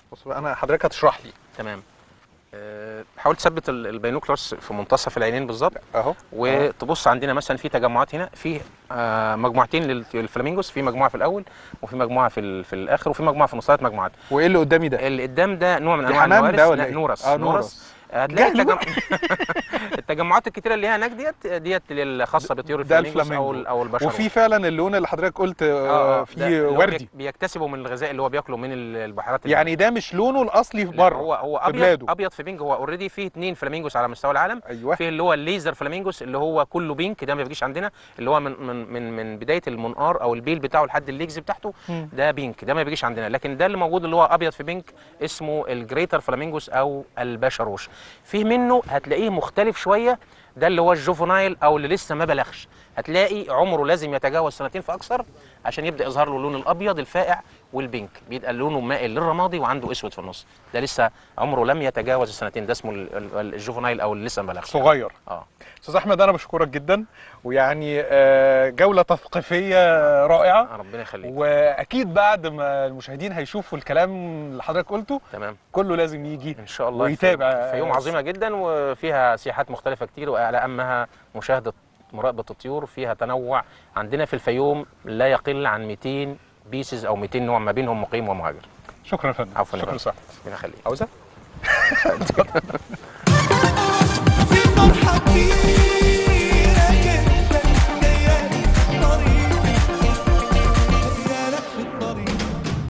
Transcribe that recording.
بص بقى انا حضرتك هتشرح لي تمام أه حاول تثبت ال- البينوكلرز في منتصف العينين بالظبط اهو وتبص عندنا مثلا في تجمعات هنا في آه مجموعتين لل- للفلامينجوس في مجموعه في الاول وفي مجموعه في ال- في الاخر وفي مجموعه في النص ثلاث مجموعات وايه اللي قدامي ده اللي قدام ده نوع من دي انواع حمام النوارس ده ولا لا، إيه؟ نورس آه، نورس نورس. هتلاقي جهل التجم... التجمعات الكتيره اللي هي هناك ديت ديت الخاصه بطيور ده الفلامينجوس او الفلامينجو. ال- او البشر وفي فعلا اللون اللي حضرتك قلت آه ده فيه اللي هو وردي بيك- بيكتسبوا من الغذاء اللي هو بياكله من ال- البحيرات اللي- يعني ده مش لونه الاصلي في لا، بره هو هو في ابيض بلاده. ابيض في بينك هو اوريدي فيه اثنين فلامينجوس على مستوى العالم ايوه في اللي هو الليزر فلامينجوس اللي هو كله بينك ده ما بيجيش عندنا اللي هو من من من من بدايه المنقار او البيل بتاعه لحد الليجز بتاعته مم. ده بينك ده ما بيجيش عندنا لكن ده اللي موجود اللي هو ابيض في بينك اسمه الجريتر فلامينجوس او البشروش فيه منه هتلاقيه مختلف شويه ده اللي هو الجوفونايل او اللي لسه ما بلغش هتلاقي عمره لازم يتجاوز سنتين فاكثر عشان يبدا يظهر له اللون الابيض الفاقع والبينك بيبقى لونه مائل للرمادي وعنده اسود في النص ده لسه عمره لم يتجاوز السنتين ده اسمه ال- ال- الجوفونايل او اللي لسه ما بلغش صغير اه استاذ احمد انا بشكرك جدا ويعني آه، جوله تثقيفيه رائعه آه، ربنا يخليك واكيد بعد ما المشاهدين هيشوفوا الكلام اللي حضرتك قلته تمام كله لازم يجي ان شاء الله ويتابع. في يوم عظيمه جدا وفيها سياحات مختلفه كتير وعلى اهمها مشاهده مراقبه الطيور فيها تنوع عندنا في الفيوم لا يقل عن 200 بيسز او 200 نوع ما بينهم مقيم ومهاجر شكرا يا فندم عفواً يا شكرا فندم. صح ربنا يخليك عاوزه